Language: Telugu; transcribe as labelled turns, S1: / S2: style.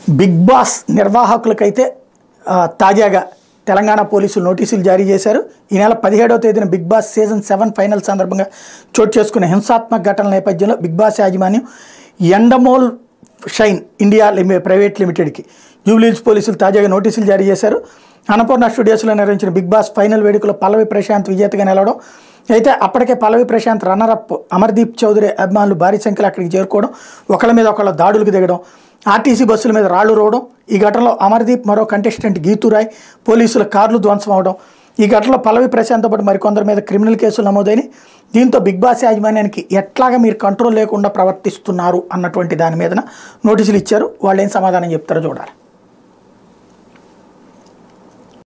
S1: బిగ్ బాస్ నిర్వాహకులకైతే ఆ, తాజాగా తెలంగాణ పోలీసులు నోటీసులు జారీ చేశారు ఈ నెల పదిహేడవ తేదీన big boss season seven final సందర్భంగా చోటు చేసుకున్న హింసాత్మక ఘటనల నేపథ్యంలో బిగ్ బాస్ యాజమాన్యం ఎండమోల్ షైన్ ఇండియా లిమి ప్రైవేట్ లిమిటెడ్కి జూబ్లీహిల్స్ పోలీసులు తాజాగా నోటీసులు జారీ చేశారు అన్నపూర్ణ స్టూడియోస్లో నిర్వహించిన బిగ్ బాస్ ఫైనల్ వేడుకలో పల్లవి ప్రశాంత్ విజేతగా నిలవడం అయితే అప్పటికే పల్లవి ప్రశాంత్ రన్నరప్ అమర్దీప్ చౌదరి అభిమానులు భారీ సంఖ్యలో అక్కడికి చేరుకోవడం ఒకళ్ళ మీద ఒకళ్ళ దాడులకు దిగడం ఆర్టీసీ బస్సుల మీద రాళ్లు రోవడం ఈ ఘటనలో అమర్దీప్ మరో కంటెస్టెంట్ గీతురాయ్ పోలీసుల కార్లు ధ్వంసం అవడం ఈ ఘటనలో పల్లవి ప్రశాంత్తో పాటు మరికొందరి మీద క్రిమినల్ కేసులు నమోదైన దీంతో బిగ్ బాస్ యాజమాన్యానికి ఎట్లాగా మీరు కంట్రోల్ లేకుండా ప్రవర్తిస్తున్నారు అన్నటువంటి దాని మీద నోటీసులు ఇచ్చారు వాళ్ళు ఏం సమాధానం చెప్తారో చూడాలి